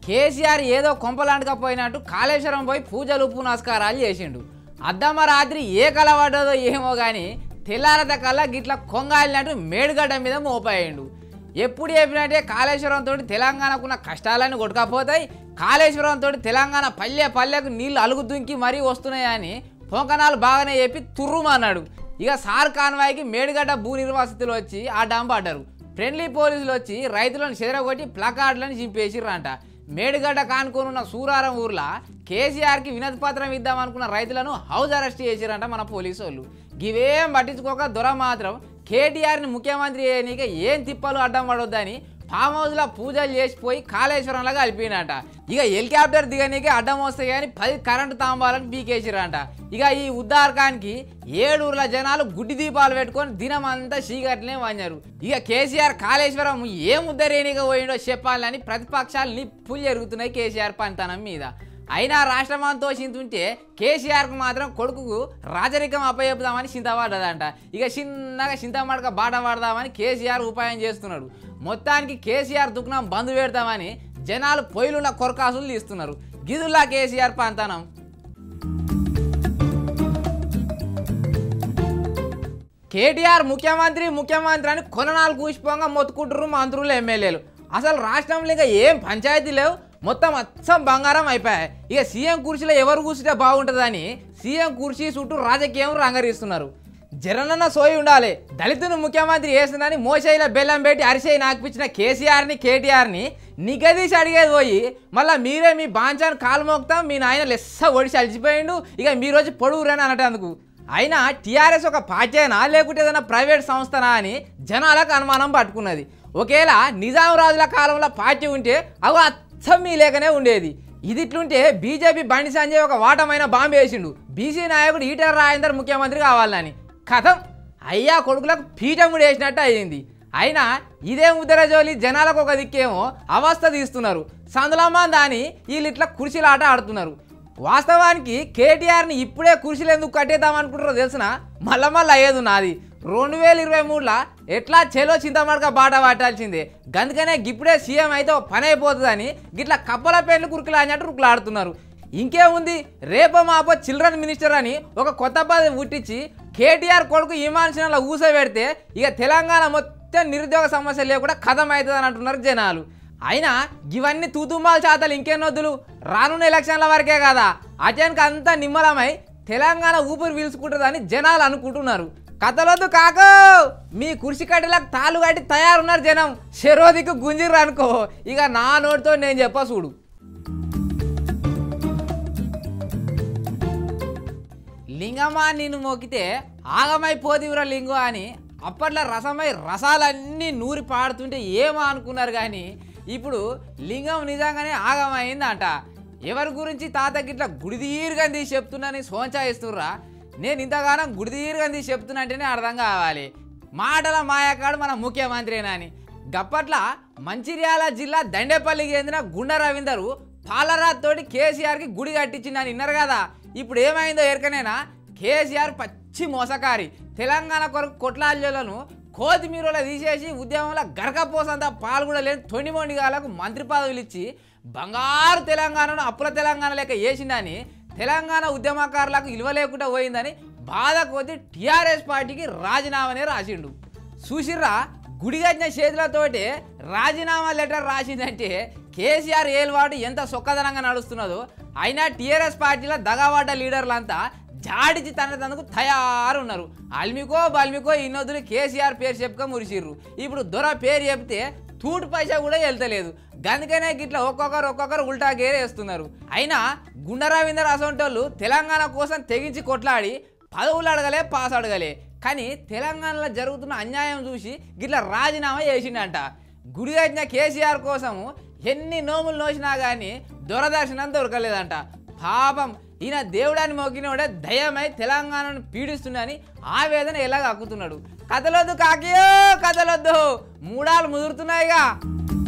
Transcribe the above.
కేసీఆర్ ఏదో కొంపలాంటకపోయినట్టు కాళేశ్వరం పోయి పూజలు పునస్కారాలు చేసిండు అద్దమ్మ రాత్రి ఏ కల పడ్డదో ఏమో కానీ తెల్లారత కల్లా గిట్ల కొంగాలినట్టు మేడుగడ్డ మీద మోపాయిండు ఎప్పుడు చెప్పినట్టే కాళేశ్వరం తోటి తెలంగాణకున్న కష్టాలన్నీ కొట్టుకపోతాయి కాళేశ్వరం తోటి తెలంగాణ పల్లె పల్లెకు నీళ్లు అలుగు దుంకి మరీ వస్తున్నాయని పొంకనాలు బాగానే చెప్పి తుర్రుమన్నాడు ఇక సార్ కాన్వాయ్కి మేడుగడ్డ భూ నిర్వాసితులు వచ్చి ఆ డంప్ పడ్డారు ఫ్రెండ్లీ పోలీసులు వచ్చి రైతులను చెదరగొట్టి ప్లకార్డులను చింపేసిర్రంట మేడుగడ్డ కానుకోనున్న సూరారం ఊర్లో కేసీఆర్కి వినతి పత్రం ఇద్దామనుకున్న రైతులను హౌస్ అరెస్ట్ చేసిరంట మన పోలీసు వాళ్ళు ఇవేం పట్టించుకోక దొర మాత్రం కేటీఆర్ని ముఖ్యమంత్రి చేయనీక ఏం తిప్పలు అడ్డం పడొద్దని ఫామ్ హౌస్లో పూజలు చేసిపోయి కాళేశ్వరంలో కలిపినట ఇక హెలికాప్టర్ దిగనీకి అడ్డం వస్తాయి కానీ పది కరెంటు తాంబాలను పీకేసిరంట ఇక ఈ ఉద్దారకానికి ఏడూరుల జనాలు గుడ్డి దీపాలు పెట్టుకొని దినమంతా చీకట్లనే వాంచారు ఇక కేసీఆర్ కాళేశ్వరం ఏం ఉద్దరేనిగా పోయిండో చెప్పాలని ప్రతిపక్షాలు నిప్పులు జరుగుతున్నాయి కేసీఆర్ పంతనం మీద అయినా రాష్ట్రమంతో చింతుంటే కేసీఆర్కు మాత్రం కొడుకుకు రాజరికం అప్పచెప్పుదామని చింతపడ్డదంట ఇక చిన్నగా చింతమడక బాట పడదామని కేసీఆర్ ఉపాయం చేస్తున్నాడు మొత్తానికి కేసీఆర్ దుఃఖం బంద్ పెడతామని జనాలు పొయ్యిలున్న కొరకాసులు తీస్తున్నారు గిదుల్లా కేసీఆర్ పంతనం కేటీఆర్ ముఖ్యమంత్రి ముఖ్యమంత్రి అని కొననాలు కూసిపోగా మొత్తుకుంటారు మంత్రులు ఎమ్మెల్యేలు అసలు రాష్ట్రంలో ఇంకా ఏం పంచాయతీ లేవు మొత్తం అచ్చం బంగారం అయిపోయాయి ఇక సీఎం కుర్చీలో ఎవరు కూర్చుంటే బాగుంటుందని సీఎం కుర్చీ చుట్టూ రాజకీయం రంగరిస్తున్నారు జగనన్న సోయి ఉండాలి దళితుని ముఖ్యమంత్రి చేస్తుందని మోసైల బెల్లం పెట్టి అరిసేయి నాకుపించిన కేసీఆర్ని కేటీఆర్ని నిగదీసి అడిగేది పోయి మళ్ళీ మీరే మీ బాంచాన్ని కాలు మోపుతాం మీ నాయన లెస్స ఒడిసి అలిచిపోయిండు ఇక మీ రోజు పొడుగురని అనటందుకు అయినా టీఆర్ఎస్ ఒక పార్టీనా లేకుంటే ఏదైనా ప్రైవేట్ సంస్థనా అని జనాలకు అనుమానం పట్టుకున్నది ఒకేలా నిజాం రాజుల కాలంలో పార్టీ ఉంటే అవి అచ్చం మీ లేకనే ఉండేది ఇది ఇట్లుంటే బీజేపీ బండి సంజయ్ ఒక వాటమైన బాంబు వేసిండు బీసీ నాయకుడు ఈటర్ రాజేందర్ ముఖ్యమంత్రి కావాలని కథం అయ్యా కొడుకులకు పీఠం కూడా వేసినట్టు అయింది అయినా ఇదే ముద్రజోలి జనాలకు ఒక దిక్కేమో అవస్థ తీస్తున్నారు సందులమ్మ దాని వీళ్ళు ఇట్లా కుర్చీలాట ఆడుతున్నారు వాస్తవానికి కేటీఆర్ని ఇప్పుడే కుర్చీలు ఎందుకు కట్టేద్దాం అనుకుంటారో తెలిసిన మళ్ళా మళ్ళీ అయ్యేది నాది రెండు వేల ఇరవై మూడులో ఎట్లా చెలో చింతమడక బాట పట్టాల్సిందే గందుకనే ఇప్పుడే సీఎం అయితే ఓ పని అయిపోతుందని గిట్లా కప్పల పేర్లు కురుకులు అన్నట్టు రుకులాడుతున్నారు ఇంకేముంది రేపో మాపో చిల్డ్రన్ మినిస్టర్ అని ఒక కొత్త పదవి పుట్టించి కేటీఆర్ కొడుకు ఇమాన్షన్లో ఊసబెడితే ఇక తెలంగాణ మొత్తం నిరుద్యోగ సమస్య లేకుండా కథం అవుతుంది అని అంటున్నారు జనాలు అయినా ఇవన్నీ తూతుమ్మాల శాతాలు ఇంకెన్నొద్దులు రానున్న ఎలక్షన్ల వరకే కదా అటెన్కి అంతా నిమ్మలమై తెలంగాణ ఊపిరి పీల్చుకుంటుందని జనాలు అనుకుంటున్నారు కథలొద్దు కాకో మీ కుర్చీ కట్టెలకు తాళ్ళు కట్టి తయారున్నారు జనం శరోదికి గుంజిర్రు అనుకో ఇక నా నోటితో నేను చెప్ప చూడు లింగమా నిన్ను మోకితే ఆగమైపోదివురా లింగం అని అప్పట్లో రసమై రసాలన్నీ నూరి పాడుతుంటే ఏమో అనుకున్నారు కానీ ఇప్పుడు లింగం నిజంగానే ఆగమైందంట ఎవరి గురించి తాత గిట్ల గుడిదీరుగా తీసి చెప్తున్నానని సోంచా ఇస్తుర్రా నేను ఇంతగానం గుడిదీరుగా తీసి చెప్తున్నా అంటేనే అర్థం కావాలి మాటల మాయకాడు మన ముఖ్యమంత్రినా అని గప్పట్ల మంచిర్యాల జిల్లా దండేపల్లికి చెందిన గుండ రవీందరు పాలరాజ్ తోటి కేసీఆర్కి గుడి కట్టించిందని విన్నారు కదా ఇప్పుడు ఏమైందో ఎరకనేనా కేసీఆర్ పచ్చి మోసకారి తెలంగాణ కొరకు కొట్లాల్యోలను కోతిమీరలో తీసేసి ఉద్యమంలో గరకపోసంతా పాల్గొనలేని తొండిమొండిగాలకు మంత్రి పదవులు ఇచ్చి బంగారు తెలంగాణను అప్పుల తెలంగాణ లెక్క వేసిందని తెలంగాణ ఉద్యమకారులకు విలువ లేకుండా పోయిందని బాధ కొద్ది టీఆర్ఎస్ పార్టీకి రాజీనామానే రాసిండు చూసిర్రా గుడిగజ్ఞ చేతులతోటి రాజీనామా లెటర్ రాసిందంటే కేసీఆర్ ఏలువాడు ఎంత సొక్కదనంగా నడుస్తున్నదో అయినా టీఆర్ఎస్ పార్టీలో దగావాడ లీడర్లంతా జాడిచి తన తనకు తయారున్నారు అల్మికో బల్మికో ఇన్నొద్దులు కేసీఆర్ పేరు చెప్పుక మురిసిర్రు ఇప్పుడు దొర పేరు చెప్తే తూటు పైసా కూడా వెళ్తలేదు గందుకనే గిట్లా ఒక్కొక్కరు ఒక్కొక్కరు ఉల్టా గేరే వేస్తున్నారు అయినా గుండరవీందర్ అసొంటోళ్ళు తెలంగాణ కోసం తెగించి కొట్లాడి పదవులు అడగలే పాస్ అడగలే కానీ తెలంగాణలో జరుగుతున్న అన్యాయం చూసి గిట్లా రాజీనామా చేసిండంట గుడి కట్టిన కేసీఆర్ కోసము ఎన్ని నోములు నోసినా కానీ దూరదర్శనం దొరకలేదంట పాపం ఈయన దేవుడాన్ని మొక్కినోడే దయమై తెలంగాణను పీడిస్తుండని ఆవేదన ఎలాగ అక్కుతున్నాడు కథలొద్దు కాకియో కథలొద్దు మూడాలు ముదురుతున్నాయిగా